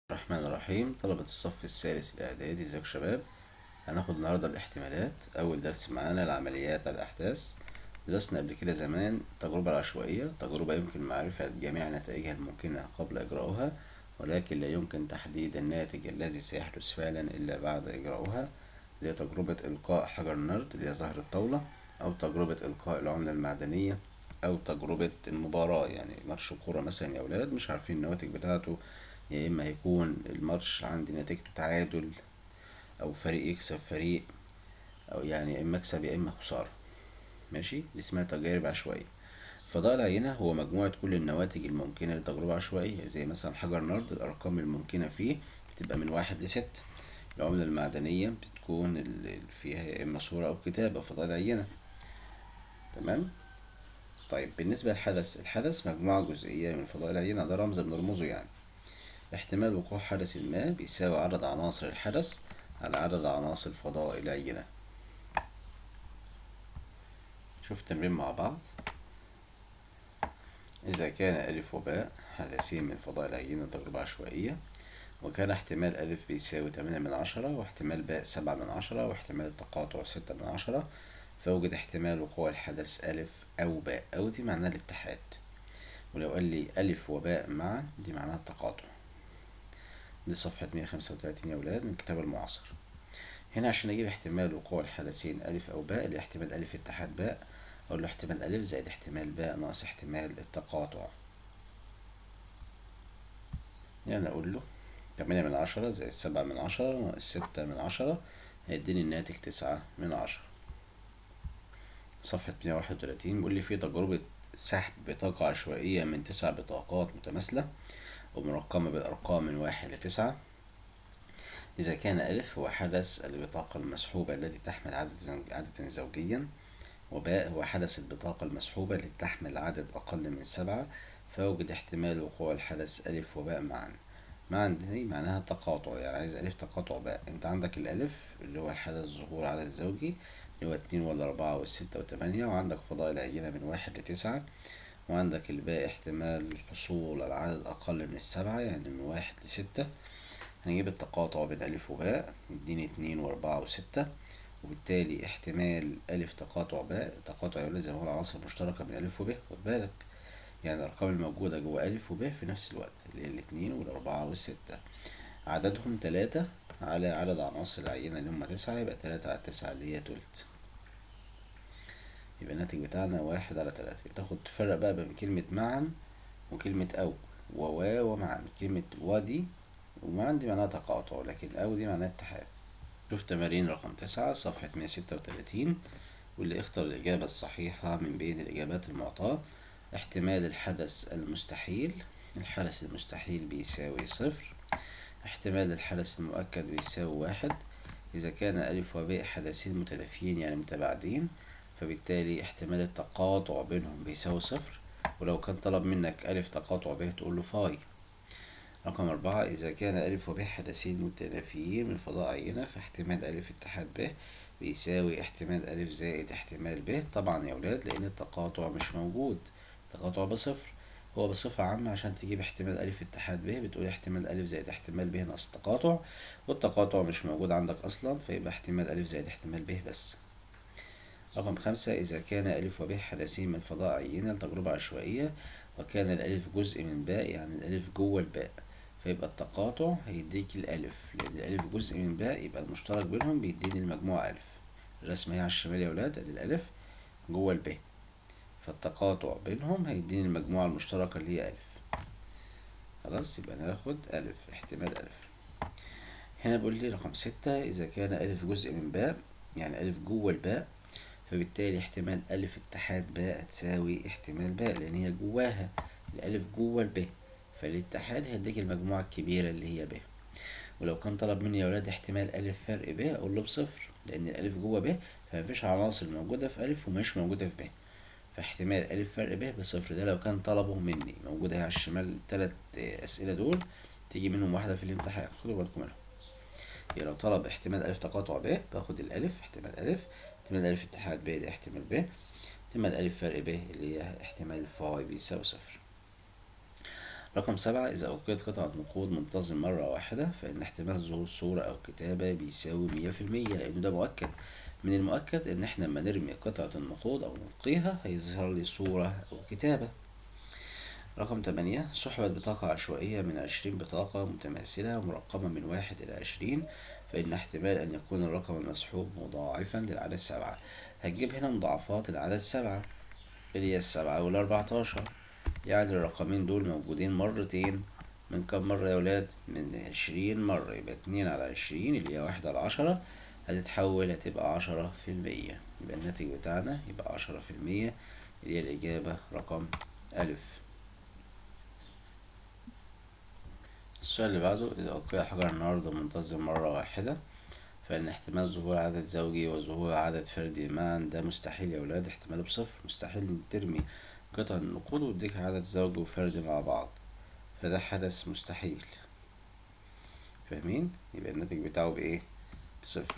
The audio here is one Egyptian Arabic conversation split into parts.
الرحمن الرحيم طلبة الصف الثالث الإعدادي ازيكم يا شباب هناخد النهاردة الاحتمالات أول درس معانا العمليات على الأحداث درسنا قبل كده زمان التجربة العشوائية تجربة يمكن معرفة جميع نتائجها الممكنة قبل إجراؤها ولكن لا يمكن تحديد الناتج الذي سيحدث فعلا إلا بعد إجراؤها زي تجربة إلقاء حجر النرد اللي هي زهر الطاولة أو تجربة إلقاء العملة المعدنية أو تجربة المباراة يعني ماتش كورة مثلا يا ولاد مش عارفين النواتج بتاعته يا إما هيكون الماتش عندي نتيجته تعادل أو فريق يكسب فريق أو يعني يا إما مكسب يا إما خسارة ماشي دي اسمها تجارب عشوائية فضاء العينة هو مجموعة كل النواتج الممكنة لتجربة عشوائية زي مثلا حجر نرد الأرقام الممكنة فيه بتبقى من واحد لستة العملة المعدنية بتكون ال- فيها يا إما صورة أو كتابة فضاء العينة تمام طيب بالنسبة للحدث الحدث مجموعة جزئية من فضاء العينة ده رمز بنرمزه يعني احتمال وقوع حدث ما بيساوي عدد عناصر الحدث على عدد عناصر فضاء العينة شوف التمرين مع بعض إذا كان ألف وباء حدثين من فضاء العينة تجربة عشوائية وكان احتمال ألف بيساوي تمانية من عشرة واحتمال باء سبعة من عشرة واحتمال التقاطع ستة من عشرة فوجد احتمال وقوع الحدث ألف أو باء أو دي معناها الاتحاد ولو قال لي ألف وباء معا دي معناها التقاطع دي صفحة مية خمسة وتلاتين يا ولاد من كتاب المعاصر هنا عشان أجيب احتمال وقوع الحدثين ألف أو باء اللي احتمال ألف اتحاد باء أقول له احتمال ألف زائد احتمال باء ناقص احتمال التقاطع يعني أقول له تمانية من عشرة زائد سبعة من عشرة ناقص ستة من عشرة هيديني الناتج تسعة من عشرة صفحة مية واحد وتلاتين بيقول لي في تجربة سحب بطاقة عشوائية من تسع بطاقات متماثلة ومرقمة بالأرقام من واحد لتسعة إذا كان ألف هو حدث البطاقة المسحوبة التي تحمل عدد زوج- عددا زوجيا وباء هو حدث البطاقة المسحوبة التي تحمل عدد أقل من سبعة فوجد احتمال وقوع الحدث ألف وباء معا معا دي معناها تقاطع يعني عايز ألف تقاطع باء أنت عندك الألف اللي هو حدث ظهور عدد زوجي اللي هو اتنين والأربعة والستة والتمانية وعندك فضاء العينة من واحد لتسعة وعندك الباقي احتمال الحصول على عدد أقل من السبعة يعني من واحد لستة هنجيب التقاطع بين ألف وباء يديني اتنين وأربعة وستة وبالتالي احتمال ألف تقاطع باء تقاطع يولد زي ما هو العناصر المشتركة بين ألف وباء خد بالك يعني الأرقام الموجودة جوه ألف وباء في نفس الوقت اللي هي الاتنين والأربعة والستة عددهم تلاتة على عدد عناصر العينة اللي هما تسعة يبقى تلاتة على تسعة اللي هي تلت يبقى الناتج بتاعنا واحد على تلاتة تاخد تفرق بقى بين كلمة معا وكلمة أو ووا ومعا كلمة ودي ومعا دي معناها تقاطع لكن أو دي معناها اتحاد شوف تمارين رقم تسعة صفحة مية ستة وتلاتين واللي اختار الإجابة الصحيحة من بين الإجابات المعطاة احتمال الحدث المستحيل الحدث المستحيل بيساوي صفر احتمال الحدث المؤكد بيساوي واحد إذا كان ألف وباء حدثين متنافيين يعني متباعدين فبالتالي احتمال التقاطع بينهم بيساوي صفر ولو كان طلب منك ألف تقاطع ب تقول له فاي رقم أربعة إذا كان ألف وب حدثين متنافيين من فضاء عينة فاحتمال ألف اتحاد ب بيساوي احتمال ألف زائد احتمال ب طبعا يا ولاد لأن التقاطع مش موجود التقاطع بصفر هو بصفة عامة عشان تجيب احتمال ألف اتحاد ب بتقول احتمال ألف زائد احتمال ب ناقص التقاطع والتقاطع مش موجود عندك أصلا فيبقى احتمال ألف زائد احتمال ب بس رقم خمسة إذا كان ألف وب حدثين من فضاء عينة لتجربة عشوائية وكان الألف جزء من باء يعني الألف جوه الباء فيبقى التقاطع هيديك الألف لأن الألف جزء من باء يبقى المشترك بينهم بيديني المجموع ألف الرسمة هي على الشمال يا ولاد أدي الألف جوه الباء فالتقاطع بينهم هيديني المجموعة المشتركة اللي هي ألف خلاص يبقى ناخد ألف احتمال ألف هنا بيقول لي رقم ستة إذا كان ألف جزء من باء يعني ألف جوه الباء فبالتالي احتمال ألف اتحاد باء تساوي احتمال باء لأن هي جواها الألف جوه الباء فالاتحاد هيديك المجموعة الكبيرة اللي هي ب ولو كان طلب مني يا ولاد احتمال ألف فرق ب أقول له بصفر لأن الألف جوه ب فمفيش عناصر موجودة في ألف ومش موجودة في ب فاحتمال ألف فرق ب بصفر ده لو كان طلبه مني موجودة هي على الشمال التلات أسئلة دول تيجي منهم واحدة في الامتحان خدوا بالكم منهم يبقى لو طلب احتمال ألف تقاطع ب باخد الألف احتمال ألف احتمال ألف اتحاد ب ده احتمال ب احتمال ألف فرق ب اللي هي احتمال فاي بيساوي صفر رقم سبعة إذا أوقيت قطعة نقود منتظم مرة واحدة فإن احتمال ظهور صورة أو كتابة بيساوي مية في المية لأنه ده مؤكد من المؤكد إن احنا لما نرمي قطعة النقود أو نلقيها هيظهر لي صورة أو كتابة رقم تمانية سحبت بطاقة عشوائية من عشرين بطاقة متماثلة مرقمة من واحد إلى عشرين فإن احتمال أن يكون الرقم المسحوب مضاعفا للعدد سبعة هتجيب هنا مضاعفات العدد سبعة اللي هي السبعة والأربعتاشر يعني الرقمين دول موجودين مرتين من كم مرة يا ولاد؟ من عشرين مرة يبقى اتنين على عشرين اللي هي واحد على عشرة هتتحول هتبقى عشرة في المية يبقى الناتج بتاعنا يبقى عشرة في المية اللي هي الإجابة رقم ألف السؤال اللي بعده إذا أوقع حجر النهاردة منتظم مرة واحدة فإن احتمال ظهور عدد زوجي وظهور عدد فردي معا ده مستحيل يا ولاد احتماله بصفر مستحيل إن ترمي قطع النقود وتديك عدد زوجي وفردي مع بعض فده حدث مستحيل فاهمين يبقى الناتج بتاعه بإيه بصفر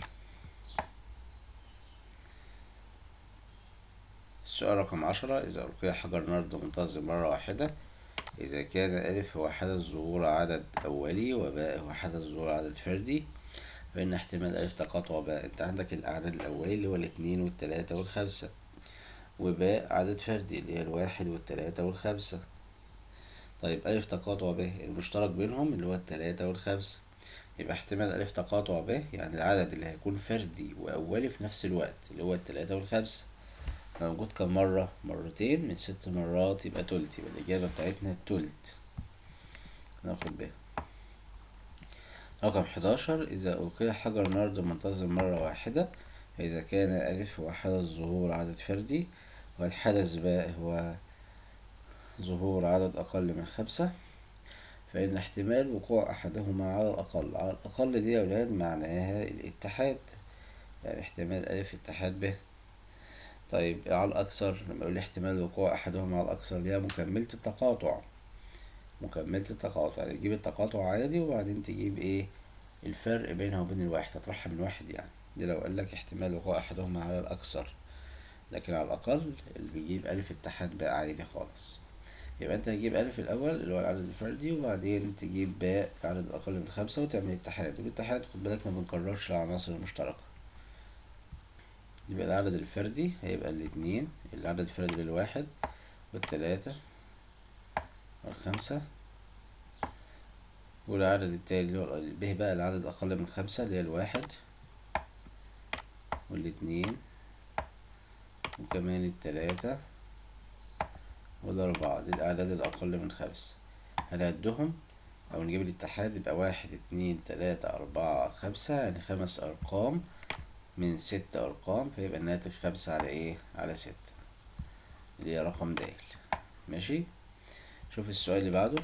السؤال رقم عشرة إذا ألقي حجر نرد منتظم مرة واحدة إذا كان ألف هو حدث ظهور عدد أولي وباء هو حدث ظهور عدد فردي فإن احتمال ألف تقاطع باء أنت عندك الأعداد الأولي اللي هو الاتنين والتلاتة والخمسة وباء عدد فردي اللي هي الواحد والتلاتة والخمسة طيب ألف تقاطع ب المشترك بينهم اللي هو التلاتة والخمسة يبقى احتمال ألف تقاطع ب يعني العدد اللي هيكون فردي وأولي في نفس الوقت اللي هو التلاتة والخمسة موجود كم مرة؟ مرتين من ست مرات يبقى تلت يبقى الإجابة بتاعتنا تلت ناخد ب رقم حداشر إذا ألقي حجر نرد منتظم مرة واحدة فإذا كان ألف هو حدث ظهور عدد فردي والحدث باء هو ظهور عدد أقل من خمسة فإن احتمال وقوع أحدهما على الأقل على الأقل دي يا ولاد معناها الاتحاد يعني احتمال ألف اتحاد ب طيب على الأكثر لما يقول احتمال وقوع أحدهما على الأكثر اللي هي مكملة التقاطع مكملة التقاطع يعني تجيب التقاطع عادي وبعدين تجيب ايه الفرق بينها وبين الواحد تطرحها من واحد يعني دي لو قالك احتمال وقوع أحدهما على الأكثر لكن على الأقل اللي بيجيب ألف اتحاد باء عادي خالص يبقى انت هتجيب ألف الأول اللي هو العدد الفردي وبعدين تجيب باء العدد الأقل من خمسة وتعمل اتحاد والاتحاد خد بالك ما بنكررش العناصر المشتركة يبقى العدد الفردي هيبقى الاتنين العدد الفردي للواحد والتلاتة والخمسة والعدد التاني اللي هو به بقى العدد أقل من خمسة اللي هي الواحد والاتنين وكمان التلاتة والأربعة دي الأعداد الأقل من خمسة هنعدهم أو نجيب الاتحاد يبقى واحد اتنين تلاتة أربعة خمسة يعني خمس أرقام من ست أرقام فيبقى الناتج خمسة على إيه؟ على ستة اللي هي رقم د ماشي شوف السؤال اللي بعده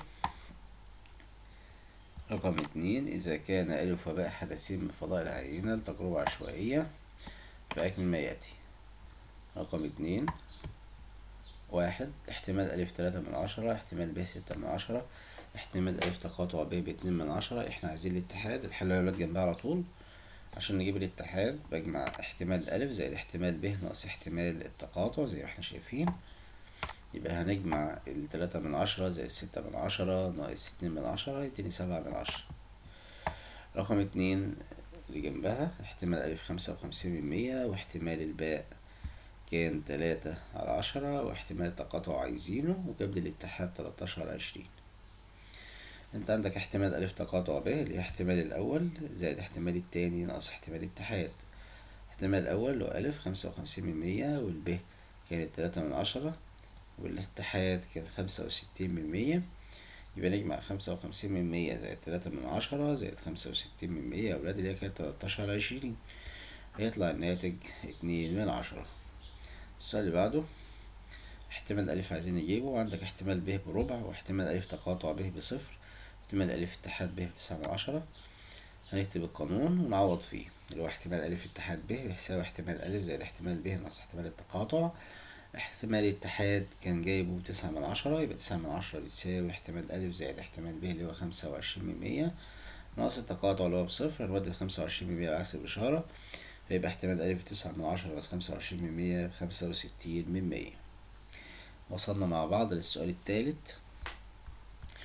رقم اتنين إذا كان ألف وباء حدثين من فضاء العينة لتجربة عشوائية فأكمل ما يأتي رقم اتنين واحد احتمال ألف تلاتة من عشرة احتمال ب ستة من عشرة احتمال ألف تقاطع ب باتنين من عشرة احنا عايزين الاتحاد الحل يا ولاد جنبها على طول عشان نجيب الاتحاد بجمع احتمال ألف زائد احتمال ب ناقص احتمال التقاطع زي ما احنا شايفين يبقى هنجمع التلاتة من عشرة زائد ستة من عشرة ناقص اتنين من عشرة يديني سبعة من عشرة رقم اتنين اللي جنبها احتمال ألف خمسة وخمسين من مية واحتمال الباء كان تلاتة على عشرة واحتمال التقاطع عايزينه وجاب لي الاتحاد تلاتاشر على عشرين انت عندك احتمال ألف تقاطع ب اللي هي احتمال الأول زائد احتمال التاني ناقص احتمال الاتحاد احتمال الأول اللي هو ألف خمسة وخمسين من مية والب كانت تلاتة من عشرة والاتحاد كان خمسة وستين من مية يبقى نجمع خمسة وخمسين من مية زائد تلاتة من عشرة زائد خمسة وستين من مية يا ولاد اللي هي كانت تلاتاشر على عشرين هيطلع الناتج اتنين من عشرة السؤال اللي بعده احتمال ألف عايزين نجيبه وعندك احتمال ب بربع واحتمال ألف تقاطع ب بصفر احتمال ألف اتحاد ب بتسعة من عشرة هنكتب القانون ونعوض فيه اللي هو احتمال ألف اتحاد ب بيساوي احتمال ألف زائد احتمال ب ناقص احتمال التقاطع احتمال الاتحاد كان جايبه بتسعة من عشرة يبقى تسعة من عشرة بتساوي احتمال ألف زائد احتمال ب اللي هو خمسة وعشرين من مية ناقص التقاطع اللي هو بصفر هنودي الخمسة وعشرين من مية بعكس الإشارة فيبقى احتمال ألف تسعة من عشرة ناقص خمسة وعشرين من مية بخمسة وستين من مية وصلنا مع بعض للسؤال التالت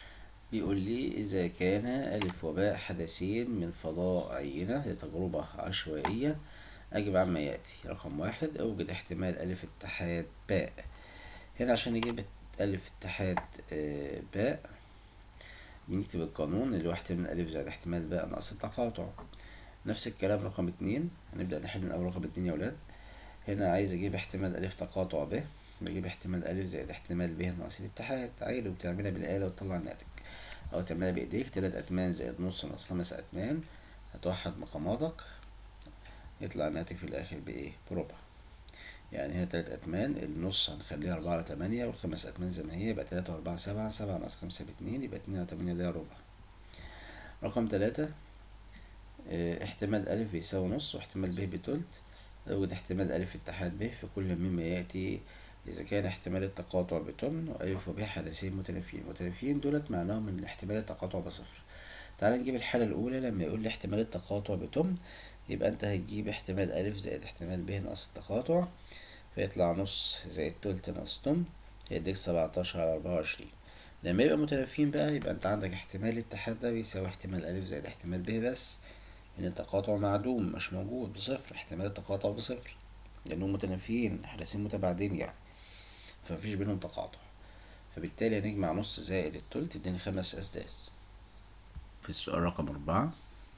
بيقول لي إذا كان ألف وباء حدثين من فضاء عينة لتجربة عشوائية أجب عما يأتي رقم واحد أوجد احتمال ألف اتحاد باء هنا عشان نجيب ألف اتحاد آه، باء بنكتب القانون اللي هو احتمال ألف زائد احتمال باء ناقص التقاطع نفس الكلام رقم اتنين هنبدأ نحل من أول رقم اتنين يا ولاد هنا عايز أجيب احتمال ألف تقاطع ب بجيب احتمال ألف زائد احتمال ب ناقص الاتحاد عادي وبتعملها بالآلة وتطلع الناتج أو تعملها بإيديك تلات أتمان زائد نص ناقص خمس أتمان هتوحد مقاماتك يطلع الناتج في الآخر بإيه؟ بربع يعني هنا تلات أتمان النص هنخليها أربعة على تمانية والخمس أتمان زي ما هي يبقى تلاتة وأربعة سبعة سبعة ناقص خمسة باتنين يبقى اتنين على تمانية ده ربع رقم تلاتة اه احتمال ألف بيساوي نص واحتمال ب بتلت أوجد احتمال ألف اتحاد ب في كل مما يأتي إذا كان احتمال التقاطع بتمن وألف وب حدثين متنافيين متنافيين دولت معناهم إن احتمال التقاطع بصفر تعال نجيب الحالة الأولى لما يقول لي احتمال التقاطع بتمن يبقى أنت هتجيب احتمال ألف زائد احتمال ب ناقص التقاطع فيطلع نص زائد تلت ناقص تمن هيديك سبعتاشر على أربعة وعشرين لما يبقى متنافيين بقى يبقى أنت عندك احتمال الاتحاد ده بيساوي احتمال ألف زائد احتمال ب بس إن التقاطع معدوم مش موجود بصفر احتمال التقاطع بصفر لأنهم متنافيين حدثين متباعدين يعني فمفيش بينهم تقاطع فبالتالي هنجمع نص زائد التلت يديني خمس أسداس في السؤال رقم أربعة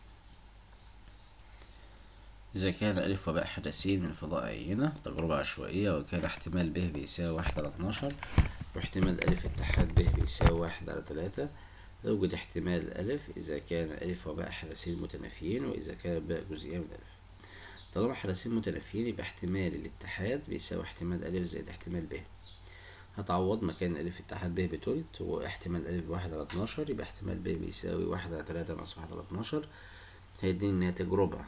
إذا كان ألف وباء حدثين من فضاء عينة تجربة عشوائية وكان احتمال ب بيساوي واحد على اتناشر واحتمال ألف اتحاد ب بيساوي واحد على تلاتة يوجد احتمال ألف إذا كان ألف وباء حدثين متنافيين وإذا كان باء جزئية من ألف طالما حدثين متنافيين يبقى احتمال الاتحاد بيساوي احتمال ألف زائد احتمال ب هتعوض مكان ألف اتحاد ب بتلت واحتمال ألف واحد على اتناشر يبقى احتمال ب بيساوي واحد على تلاتة ناقص واحد على اتناشر هيديني الناتج ربع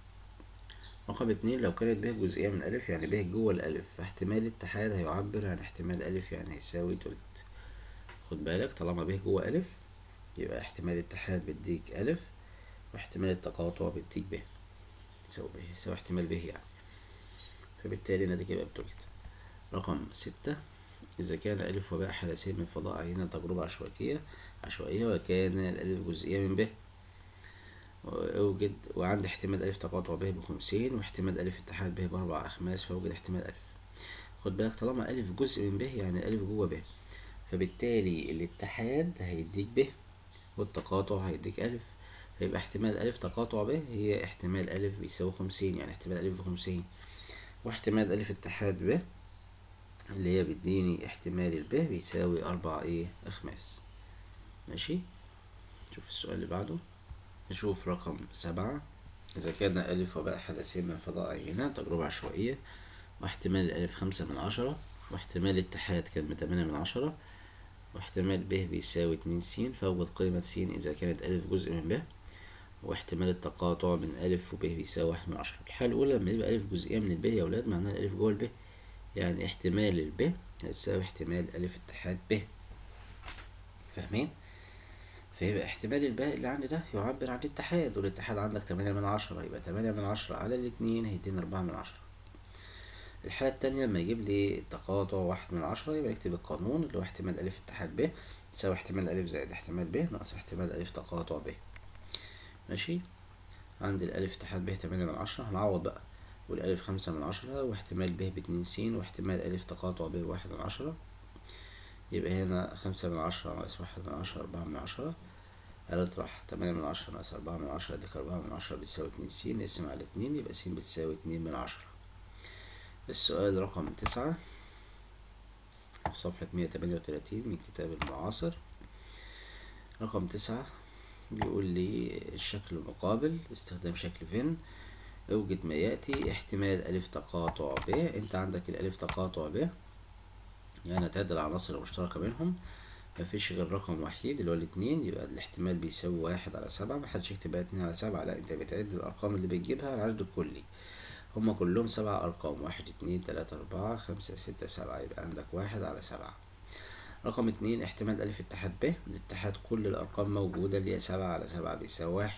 رقم اتنين لو كانت ب جزئية من ألف يعني ب جوه الألف فاحتمال الاتحاد هيعبر عن احتمال ألف يعني هيساوي تلت خد بالك طالما ب جوه ألف يبقى احتمال الاتحاد بيديك ألف واحتمال التقاطع بيديك ب يساوي ب يساوي احتمال ب يعني فبالتالي الناتج يبقى بتلت رقم ستة إذا كان ألف وباء حدثين من فضاء عينة تجربة عشوائية عشوائية وكان الألف جزئية من ب أوجد وعندي احتمال ألف تقاطع ب بخمسين واحتمال ألف اتحاد ب بأربع أخماس فأوجد احتمال ألف خد بالك طالما ألف جزء من ب يعني الألف جوه ب فبالتالي الاتحاد هيديك ب والتقاطع هيديك ألف فيبقى احتمال ألف تقاطع ب هي احتمال ألف بيساوي خمسين يعني احتمال ألف بخمسين واحتمال ألف اتحاد ب اللي هي بيديني احتمال الب بيساوي أربع إيه أخماس ماشي شوف السؤال اللي بعده نشوف رقم سبعة إذا كان ألف وباء حدثين من فضاء عينة تجربة عشوائية واحتمال الألف خمسة من عشرة واحتمال الاتحاد كان من تمانية من عشرة واحتمال ب بيساوي اتنين س فأوجد قيمة س إذا كانت ألف جزء من ب واحتمال التقاطع من ألف وب بيساوي واحد من عشرة الحالة الأولى لما يبقى ألف جزئية من الب يا ولاد معناها الألف جوه الب يعني احتمال الب هيساوي احتمال ألف اتحاد ب فاهمين؟ فيبقى احتمال الباقي اللي عندي ده يعبر عن الاتحاد والاتحاد عندك تمانية من عشرة يبقى تمانية من عشرة على الاتنين هيدينا أربعة من عشرة الحالة التانية لما يجيب لي تقاطع واحد من عشرة يبقى نكتب القانون اللي هو احتمال ألف اتحاد ب يساوي احتمال ألف زائد احتمال ب ناقص احتمال ألف تقاطع ب ماشي عندي الألف اتحاد ب تمانية من عشرة هنعوض بقى والألف خمسة من عشرة واحتمال ب باتنين س واحتمال ألف تقاطع ب واحد من عشرة يبقى هنا خمسة من عشرة ناقص واحد من عشرة أربعة من عشرة هنطرح تمانية من عشرة ناقص أربعة من عشرة يديك أربعة من عشرة بتساوي اتنين س نقسم على اتنين يبقى س بتساوي اتنين من عشرة السؤال رقم تسعة في صفحة مية تمانية وتلاتين من كتاب المعاصر رقم تسعة بيقول لي الشكل المقابل استخدام شكل فين اوجد ما يأتي احتمال ألف تقاطع ب انت عندك الألف تقاطع ب يعني تعد العناصر المشتركة بينهم مفيش غير رقم وحيد اللي هو الاتنين يبقى الاحتمال بيساوي واحد على سبعة محدش يكتب بقى اتنين على سبعة لا انت بتعد الأرقام اللي بتجيبها على العدد الكلي هما كلهم سبع أرقام واحد اتنين تلاتة أربعة خمسة ستة سبعة يبقى عندك واحد على سبعة رقم اتنين احتمال ألف اتحاد ب الاتحاد كل الأرقام موجودة اللي هي سبعة على سبعة بيساوي واحد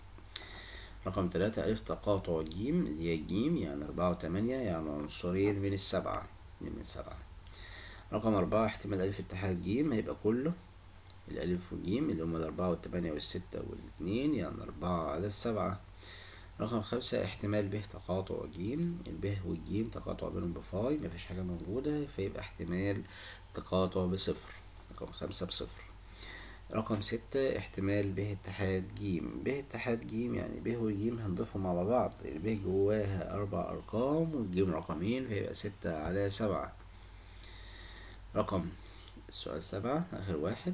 رقم تلاتة ألف تقاطع جيم اللي هي جيم يعني أربعة وتمانية يعني عنصرين من السبعة اتنين من سبعة رقم أربعة احتمال ألف اتحاد جيم هيبقى كله الألف والجيم اللي هما الأربعة والتمانية والستة والاتنين يعني أربعة على السبعة رقم خمسة احتمال ب تقاطع جيم الب والجيم تقاطع بينهم بفاي مفيش حاجة موجودة فيبقى احتمال تقاطع بصفر رقم خمسة بصفر رقم ستة احتمال ب اتحاد جيم ب اتحاد جيم يعني ب وجيم هنضيفهم على بعض الب جواها أربع أرقام والجيم رقمين فيبقى ستة على سبعة رقم السؤال سبعة آخر واحد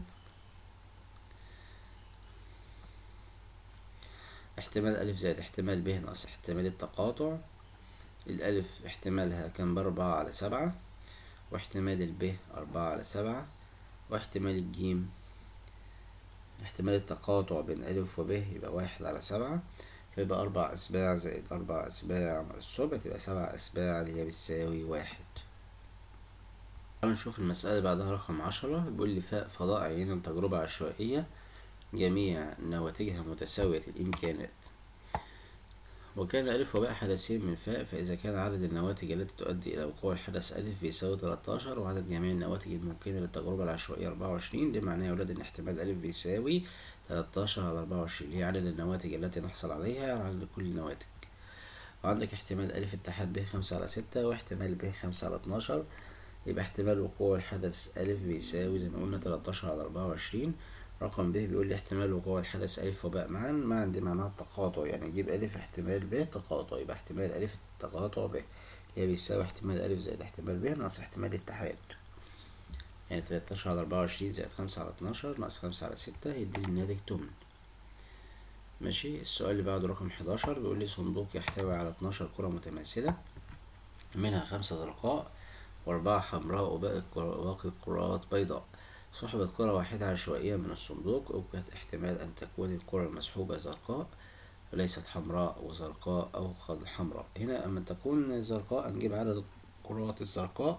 احتمال ألف زائد احتمال ب ناقص احتمال التقاطع الألف احتمالها كان بأربعة على سبعة واحتمال الب أربعة على سبعة واحتمال الجيم احتمال التقاطع بين ألف وب يبقى واحد على سبعة فيبقى أربع أسباع زائد أربع أسباع ناقص السبع تبقى سبع أسباع اللي هي بتساوي واحد تعالوا نشوف المسألة اللي بعدها رقم عشرة بيقول لي فاء فضاء عينا تجربة عشوائية جميع نواتجها متساوية الإمكانات وكان ألف وباء حدثين من فاء فإذا كان عدد النواتج التي تؤدي إلى وقوع الحدث ألف بيساوي 13 وعدد جميع النواتج الممكنة للتجربة العشوائية 24 ده معناه يا ولاد إن احتمال ألف بيساوي 13 على 24 هي عدد النواتج التي نحصل عليها على عدد كل النواتج وعندك احتمال ألف اتحاد ب خمسة على ستة واحتمال ب خمسة على اتناشر يبقى احتمال وقوع الحدث ألف بيساوي زي ما قلنا 13 على 24 رقم ب بيقول لي احتمال وقوع الحدث ألف وباء معا معا دي معناها التقاطع يعني نجيب ألف احتمال ب تقاطع يبقى احتمال ألف تقاطع ب هي بيساوي احتمال ألف زائد احتمال ب ناقص احتمال الاتحاد يعني تلاتاشر على أربعة وعشرين زائد خمسة على اتناشر ناقص خمسة على ستة هيديني الناتج تمن ماشي السؤال اللي بعده رقم حداشر بيقول لي صندوق يحتوي على اتناشر كرة متماثلة منها خمسة زرقاء وأربعة حمراء وباقي باقي الكرات بيضاء سحبت كرة واحدة عشوائية من الصندوق أوجد احتمال أن تكون الكرة المسحوبة زرقاء وليست حمراء وزرقاء أو حمراء هنا أما تكون زرقاء نجيب عدد الكرات الزرقاء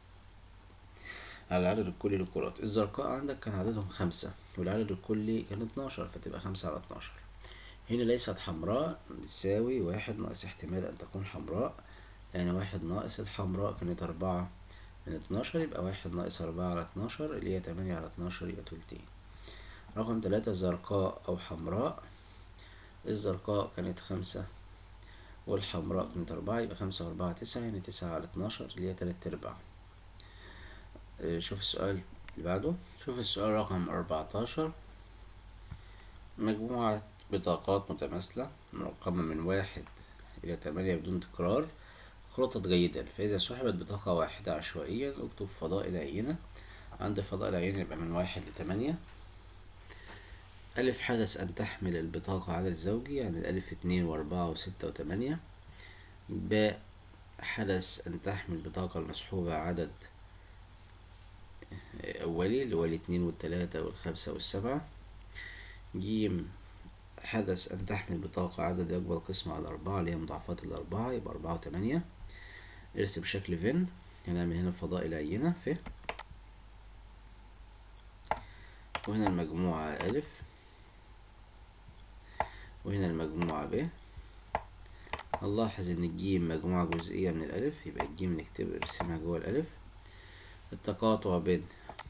على العدد الكلي للكرات الزرقاء عندك كان عددهم خمسة والعدد الكلي كان اتناشر فتبقى خمسة على اتناشر هنا ليست حمراء بتساوي واحد ناقص احتمال أن تكون حمراء يعني واحد ناقص الحمراء كانت أربعة من اتناشر يبقى واحد ناقص أربعة على اتناشر اللي هي تمانية على اتناشر يبقى تلتين رقم تلاتة زرقاء أو حمراء الزرقاء كانت خمسة والحمراء كانت أربعة يبقى خمسة وأربعة تسعة يعني تسعة على اتناشر اللي هي تلات أرباع شوف السؤال اللي بعده شوف السؤال رقم أربعتاشر مجموعة بطاقات متماثلة مرقمة من واحد إلى تمانية بدون تكرار خلطت جيدا فإذا سحبت بطاقة واحدة عشوائيا اكتب فضاء العينة عند فضاء العينة يبقى من واحد لتمانية ألف حدث أن تحمل البطاقة على الزوجي يعني الألف اتنين وأربعة وستة وتمانية باء حدث أن تحمل بطاقة المسحوبة عدد أولي اللي هو الاتنين والتلاتة والخمسة والسبعة جيم حدث أن تحمل بطاقة عدد يقبل القسمة على أربعة اللي هي مضاعفات الأربعة يبقى أربعة وتمانية ارسم شكل فين هنعمل هنا فضاء العينة ف وهنا المجموعة ألف وهنا المجموعة ب نلاحظ إن الجيم مجموعة جزئية من الألف يبقى الجيم نكتب ارسمها جوه الألف التقاطع بين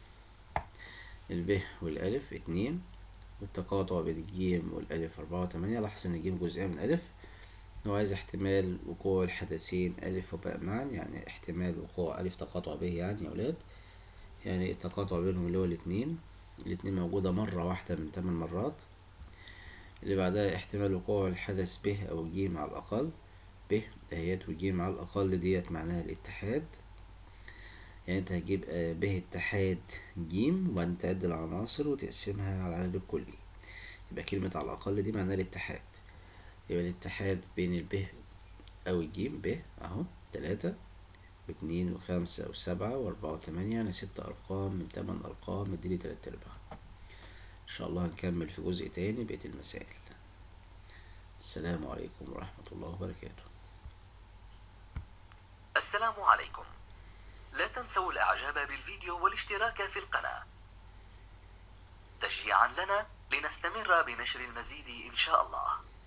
الب والألف اتنين والتقاطع بين الجيم والألف أربعة وتمانية لاحظ إن الجيم جزئية من الألف هو عايز احتمال وقوع الحدثين ألف وباء معا يعني احتمال وقوع ألف تقاطع به يعني يا ولاد يعني التقاطع بينهم اللي هو الاتنين الاتنين موجودة مرة واحدة من تمن مرات اللي بعدها احتمال وقوع الحدث به أو جيم على الأقل ب دهيت وجيم على الأقل ديت معناها الاتحاد يعني انت هتجيب ب اتحاد جيم وبعدين تعد العناصر وتقسمها على العدد الكلي يبقى كلمة على الأقل دي معناها الاتحاد يبقى الاتحاد بين الب أو الجيم ب أهو تلاتة واتنين وخمسة وسبعة وأربعة وتمانية يعني ست أرقام من تمن أرقام اديلي تلات أرباع إن شاء الله هنكمل في جزء تاني بقية المسائل السلام عليكم ورحمة الله وبركاته السلام عليكم لا تنسوا الاعجاب بالفيديو والاشتراك في القناة تشجيعا لنا لنستمر بنشر المزيد ان شاء الله